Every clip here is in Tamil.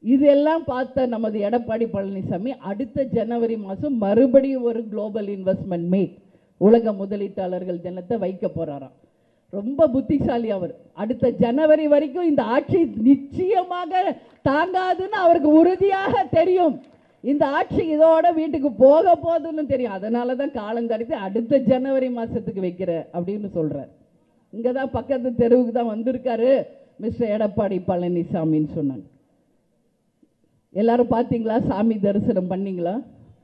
இதெல்லாம் பார்த்த நமது எடப்பாடி பழனிசாமி அடுத்த ஜனவரி மாதம் மறுபடியும் ஒரு குளோபல் இன்வெஸ்ட்மெண்ட் மீட் உலக முதலீட்டாளர்கள் தினத்தை வைக்க போறாராம் ரொம்ப புத்திசாலி அவர் அடுத்த ஜனவரி வரைக்கும் இந்த ஆட்சி நிச்சயமாக தாங்காதுன்னு அவருக்கு உறுதியாக தெரியும் இந்த ஆட்சி இதோட வீட்டுக்கு போக போகுதுன்னு தெரியும் அதனால தான் காலம் கடத்தி அடுத்த ஜனவரி மாதத்துக்கு வைக்கிற அப்படின்னு சொல்கிறார் இங்கே தான் பக்கத்து தெருவுக்கு தான் வந்திருக்காரு மிஸ்டர் எடப்பாடி பழனிசாமின்னு சொன்னாங்க எல்லாரும் பார்த்தீங்களா சாமி தரிசனம் பண்ணீங்களா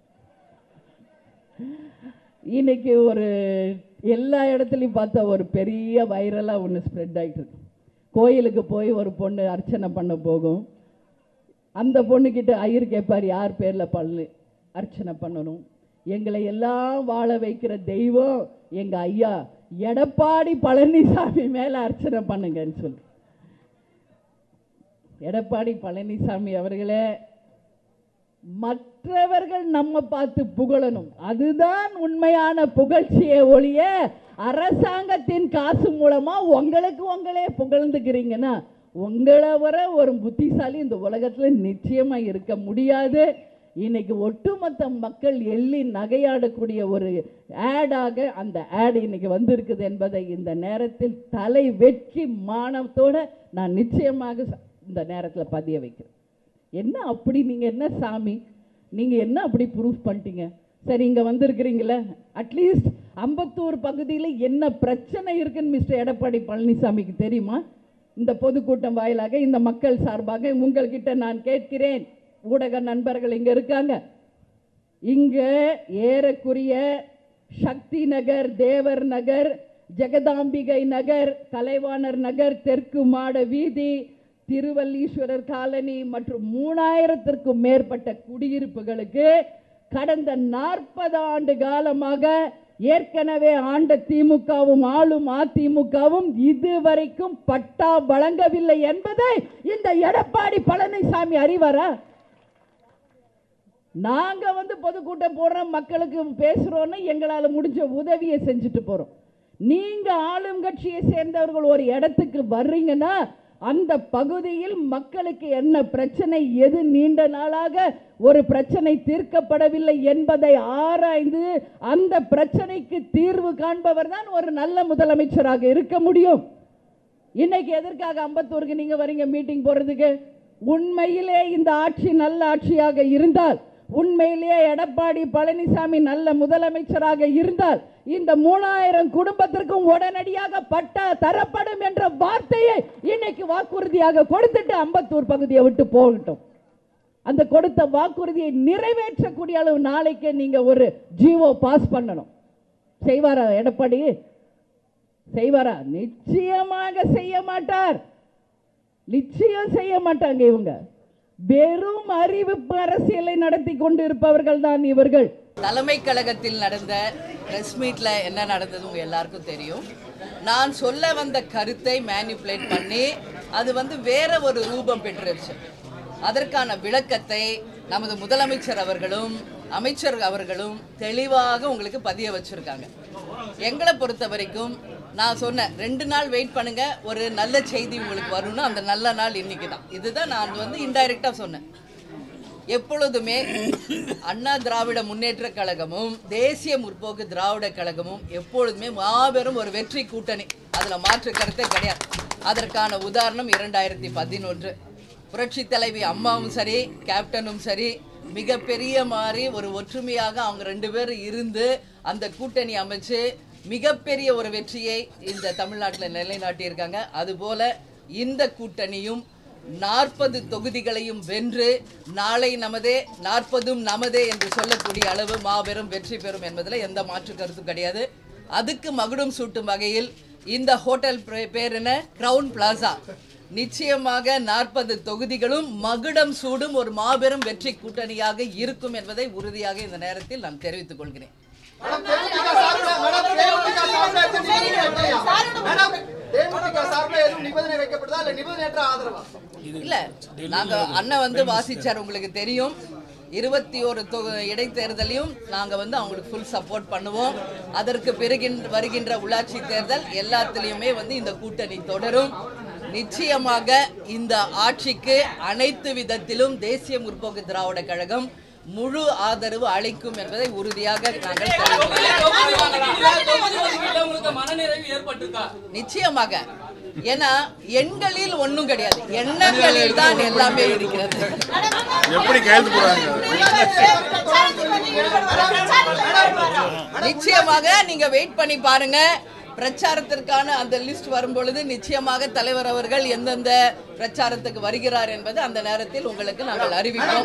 இன்னைக்கு ஒரு எல்லா இடத்துலையும் பார்த்தா ஒரு பெரிய வைரலாக ஒன்று ஸ்ப்ரெட் ஆகிட்டு இருக்கு கோயிலுக்கு போய் ஒரு பொண்ணு அர்ச்சனை பண்ண போகும் அந்த பொண்ணுக்கிட்ட ஐயர் கேட்பார் யார் பேரில் பள்ளு அர்ச்சனை பண்ணணும் எங்களை எல்லாம் வாழ வைக்கிற தெய்வம் எங்கள் ஐயா எடப்பாடி பழனிசாமி மேலே அர்ச்சனை பண்ணுங்கன்னு சொல்லி எடப்பாடி பழனிசாமி அவர்களே மற்றவர்கள் நம்ம பார்த்து புகழணும் அதுதான் உண்மையான புகழ்ச்சியை ஒழிய அரசாங்கத்தின் காசு மூலமா உங்களுக்கு உங்களே புகழ்ந்துக்கிறீங்கன்னா உங்களை வர ஒரு புத்திசாலி இந்த உலகத்துல நிச்சயமா இருக்க முடியாது இன்னைக்கு ஒட்டுமொத்த மக்கள் எள்ளி நகையாடக்கூடிய ஒரு ஆடாக அந்த ஆட் இன்னைக்கு வந்திருக்குது என்பதை இந்த நேரத்தில் தலை வெட்கி மானத்தோட நான் நிச்சயமாக ச- இந்த நேரத்தில் பதிய வைக்கிறேன் என்ன அப்படி நீங்க என்ன சாமி நீங்க என்ன அப்படி ப்ரூஃப் பண்ணிட்டீங்க சரி இங்க வந்திருக்கிறீங்களே அட்லீஸ்ட் அம்பத்தூர் பகுதியில் என்ன பிரச்சனை இருக்குன்னு மிஸ்டர் எடப்பாடி பழனிசாமிக்கு தெரியுமா இந்த பொதுக்கூட்டம் வாயிலாக இந்த மக்கள் சார்பாக உங்கள்கிட்ட நான் கேட்கிறேன் ஊடக நண்பர்கள் இங்க இருக்காங்க இங்க ஏறக்குறைய சக்தி நகர் தேவர் நகர் ஜெகதாம்பிகை நகர் கலைவாணர் நகர் தெற்கு மாட வீதி திருவல்லீஸ்வரர் காலனி மற்றும் மூணாயிரத்திற்கும் மேற்பட்ட குடியிருப்புகளுக்கு கடந்த நாற்பது ஆண்டு காலமாக ஏற்கனவே ஆண்ட திமுகவும் ஆளும் அதிமுகவும் இதுவரைக்கும் பட்டா வழங்கவில்லை என்பதை இந்த எடப்பாடி பழனிசாமி அறிவாரா நாங்க வந்து பொதுக்கூட்டம் போடுறோம் மக்களுக்கு பேசுறோம்னு எங்களால முடிஞ்ச உதவியை செஞ்சுட்டு போறோம் நீங்க ஆளும் கட்சியை சேர்ந்தவர்கள் ஒரு இடத்துக்கு வர்றீங்கன்னா அந்த பகுதியில் மக்களுக்கு என்ன பிரச்சனை எது நீண்ட நாளாக ஒரு பிரச்சனை தீர்க்கப்படவில்லை என்பதை ஆராய்ந்து அந்த பிரச்சனைக்கு தீர்வு காண்பவர் தான் ஒரு நல்ல முதலமைச்சராக இருக்க முடியும் இன்னைக்கு எதற்காக அம்பத்தூருக்கு நீங்க வரீங்க மீட்டிங் போறதுக்கு உண்மையிலே இந்த ஆட்சி நல்ல ஆட்சியாக இருந்தால் உண்மையிலேயே எடப்பாடி பழனிசாமி நல்ல முதலமைச்சராக இருந்தால் இந்த மூணாயிரம் குடும்பத்திற்கும் உடனடியாக பட்டா தரப்படும் என்ற வார்த்தையை இன்னைக்கு வாக்குறுதியாக கொடுத்துட்டு அம்பத்தூர் பகுதியை விட்டு போகட்டும் அந்த கொடுத்த வாக்குறுதியை நிறைவேற்றக்கூடிய அளவு நாளைக்கே நீங்க ஒரு ஜிஓ பாஸ் பண்ணணும் செய்வாரா எடப்பாடி செய்வாரா நிச்சயமாக செய்ய மாட்டார் நிச்சயம் செய்ய மாட்டாங்க இவங்க வெறும் அறிவிப்பு அரசியலை நடத்தி கொண்டு இருப்பவர்கள் தான் இவர்கள் தலைமை கழகத்தில் நடந்த பிரஸ் மீட்ல என்ன நடந்தது உங்க எல்லாருக்கும் தெரியும் நான் சொல்ல வந்த கருத்தை மேனிப்புலேட் பண்ணி அது வந்து வேற ஒரு ரூபம் பெற்றுருச்சு அதற்கான விளக்கத்தை நமது முதலமைச்சர் அவர்களும் அமைச்சர் அவர்களும் தெளிவாக உங்களுக்கு பதிய வச்சிருக்காங்க எங்களை பொறுத்த வரைக்கும் நான் சொன்னேன் ரெண்டு நாள் வெயிட் பண்ணுங்க ஒரு நல்ல செய்தி உங்களுக்கு வரும்னு அந்த நல்ல நாள் இன்னைக்கு தான் இதுதான் நான் வந்து இன்டைரக்டா சொன்னேன் எப்பொழுதுமே அண்ணா திராவிட முன்னேற்ற கழகமும் தேசிய முற்போக்கு திராவிட கழகமும் எப்பொழுதுமே மாபெரும் ஒரு வெற்றி கூட்டணி அதுல மாற்று கருத்தே கிடையாது அதற்கான உதாரணம் இரண்டாயிரத்தி பதினொன்று புரட்சி தலைவி அம்மாவும் சரி கேப்டனும் சரி மிகப்பெரிய மாதிரி ஒரு ஒற்றுமையாக அவங்க ரெண்டு பேரும் இருந்து அந்த கூட்டணி அமைச்சு மிகப்பெரிய ஒரு வெற்றியை இந்த தமிழ்நாட்டில் நிலைநாட்டியிருக்காங்க அதுபோல இந்த கூட்டணியும் நாற்பது தொகுதிகளையும் வென்று நாளை நமதே நாற்பதும் நமதே என்று சொல்லக்கூடிய அளவு மாபெரும் வெற்றி பெறும் என்பதில் எந்த மாற்று கருத்தும் கிடையாது அதுக்கு மகுடம் சூட்டும் வகையில் இந்த ஹோட்டல் பே- பேர் என்ன கிரவுன் பிளாசா நிச்சயமாக நாற்பது தொகுதிகளும் மகுடம் சூடும் ஒரு மாபெரும் வெற்றி கூட்டணியாக இருக்கும் என்பதை உறுதியாக இந்த நேரத்தில் நான் தெரிவித்துக் கொள்கிறேன் மேடம், தேமுதிக சார்பில் மேடம், தேமுதிக சார்பில் எதுவும் நிபந்தனை வைக்கலையா? மேடம், தேமுதிக சார்பில் எதுவும் நிபந்தனை வைக்கப்படுதா இல்ல நிபந்தனையற்ற ஆதரவா இல்ல நாங்க அண்ணன் வந்து வாசிச்சார் உங்களுக்கு தெரியும் இருபத்தி ஒரு இடைத்தேர்தலையும் நாங்க வந்து அவங்களுக்கு ஃபுல் சப்போர்ட் பண்ணுவோம் அதற்கு பிறகின் வருகின்ற உள்ளாட்சி தேர்தல் எல்லாத்துலயுமே வந்து இந்த கூட்டணி தொடரும் நிச்சயமாக இந்த ஆட்சிக்கு அனைத்து விதத்திலும் தேசிய முற்போக்கு திராவிட கழகம் முழு ஆதரவு அளிக்கும் என்பதை உறுதியாக நாங்கள் தெரிவிக்கிறோம். தொகுதி ஒதுக்கீடுல தொகுதி ஒதுக்கீடுல உங்களுக்கு மனநிறைவு ஏற்பட்டிருக்கா நிச்சயமாக ஏன்னா எண்களில் ஒண்ணும் கிடையாது எண்ணங்களில் தான் எல்லாமே இருக்கிறது எப்படி கையெழுத்து போடுறாங்க நிச்சயமாக நீங்க வெயிட் பண்ணி பாருங்க பிரச்சாரத்திற்கான அந்த லிஸ்ட் வரும் பொழுது நிச்சயமாக தலைவர் அவர்கள் எந்தெந்த பிரச்சாரத்துக்கு வருகிறார் என்பது அந்த நேரத்தில் உங்களுக்கு நாங்கள் அறிவிப்போம்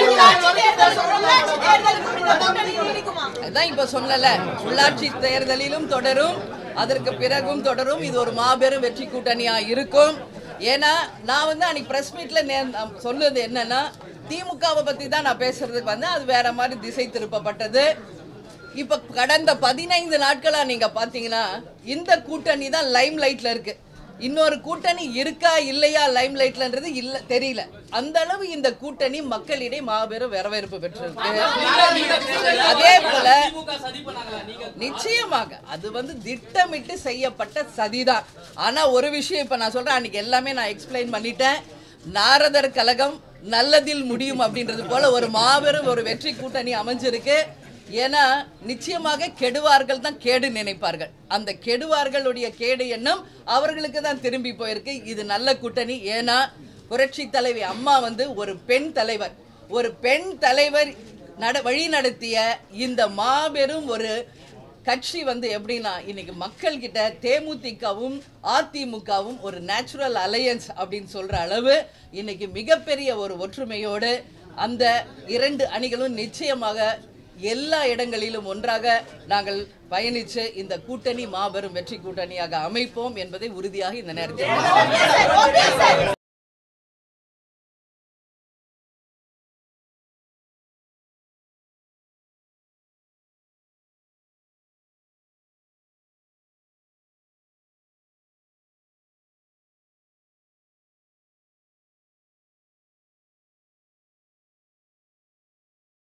அதான் இப்ப சொல்லல உள்ளாட்சி தேர்தலிலும் தொடரும் அதற்கு பிறகும் தொடரும் இது ஒரு மாபெரும் வெற்றி கூட்டணியா இருக்கும் ஏன்னா நான் வந்து அன்னைக்கு பிரஸ் மீட்ல சொன்னது என்னன்னா திமுகவை பத்தி தான் நான் பேசுறதுக்கு வந்து அது வேற மாதிரி திசை திருப்பப்பட்டது இப்ப கடந்த பதினைந்து நாட்களா நீங்க பாத்தீங்கன்னா இந்த கூட்டணி தான் லைம் லைட்ல இருக்கு இன்னொரு கூட்டணி இருக்கா இல்லையா லைம் லைட்லன்றது இல்ல தெரியல அந்த அளவு இந்த கூட்டணி மக்களிடையே மாபெரும் வரவேற்பு பெற்றிருக்கு அதே போல திமுக சதி பண்ணாங்களா நீங்க நிச்சயமாக அது வந்து திட்டமிட்டு செய்யப்பட்ட சதிதான் ஆனா ஒரு விஷயம் இப்ப நான் சொல்றேன் அன்னைக்கு எல்லாமே நான் எக்ஸ்பிளைன் பண்ணிட்டேன் நாரதர் கழகம் நல்லதில் முடியும் அப்படின்றது போல ஒரு மாபெரும் ஒரு வெற்றி கூட்டணி அமைஞ்சிருக்கு ஏன்னா நிச்சயமாக கெடுவார்கள் தான் கேடு நினைப்பார்கள் அந்த கெடுவார்களுடைய கேடு எண்ணம் அவர்களுக்கு தான் திரும்பி போயிருக்கு இது நல்ல கூட்டணி ஏன்னா புரட்சி தலைவி அம்மா வந்து ஒரு பெண் தலைவர் ஒரு பெண் தலைவர் நட வழி நடத்திய இந்த மாபெரும் ஒரு கட்சி வந்து எப்படின்னா இன்னைக்கு மக்கள் கிட்ட தேமுதிகவும் அதிமுகவும் ஒரு நேச்சுரல் அலையன்ஸ் அப்படின்னு சொல்ற அளவு இன்னைக்கு மிகப்பெரிய ஒரு ஒற்றுமையோடு அந்த இரண்டு அணிகளும் நிச்சயமாக எல்லா இடங்களிலும் ஒன்றாக நாங்கள் பயணிச்சு இந்த கூட்டணி மாபெரும் வெற்றி கூட்டணியாக அமைப்போம் என்பதை உறுதியாக இந்த நேரத்தில்